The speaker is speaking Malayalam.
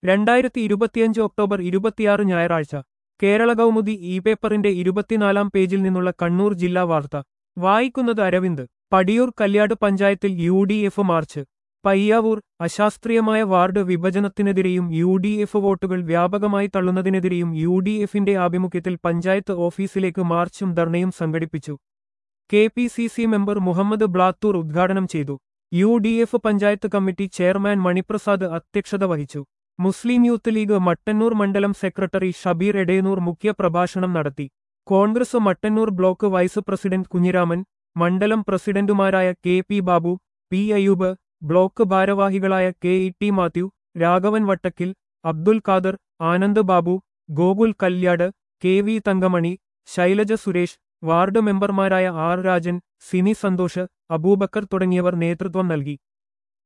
രണ്ടായിരത്തി ഇരുപത്തിയഞ്ച് ഒക്ടോബർ ഇരുപത്തിയാറ് ഞായറാഴ്ച കേരള കൗമുദി ഇ പേപ്പറിന്റെ ഇരുപത്തിനാലാം പേജിൽ നിന്നുള്ള കണ്ണൂർ ജില്ലാ വാർത്ത വായിക്കുന്നത് അരവിന്ദ് പടിയൂർ കല്യാട് പഞ്ചായത്തിൽ U D F march Payyavoor അശാസ്ത്രീയമായ വാർഡ് വിഭജനത്തിനെതിരെയും യു ഡി എഫ് വോട്ടുകൾ വ്യാപകമായി തള്ളുന്നതിനെതിരെയും യു ഡി എഫിന്റെ ആഭിമുഖ്യത്തിൽ പഞ്ചായത്ത് ഓഫീസിലേക്ക് മാർച്ചും ധർണയും സംഘടിപ്പിച്ചു K P C C member Muhammad Blathur ഉദ്ഘാടനം ചെയ്തു U D F panchayat committee chairman Maniprasad അധ്യക്ഷത വഹിച്ചു മുസ്ലിം യൂത്ത് ലീഗ് മട്ടന്നൂർ മണ്ഡലം സെക്രട്ടറി ഷബീർ എടയനൂർ മുഖ്യ പ്രഭാഷണം നടത്തി Congress Mattannur block vice president Kunhiraman മണ്ഡലം പ്രസിഡന്റുമാരായ K P Babu P Ayoob block ഭാരവാഹികളായ K E T Mathew Raghavan Vattakkil Abdul Khader Anand Babu Gokul Kalyad K V Thankamani Shailaja Suresh ward മെമ്പർമാരായ ആർ രാജൻ സിനി സന്തോഷ് അബൂബക്കർ തുടങ്ങിയവർ നേതൃത്വം നൽകി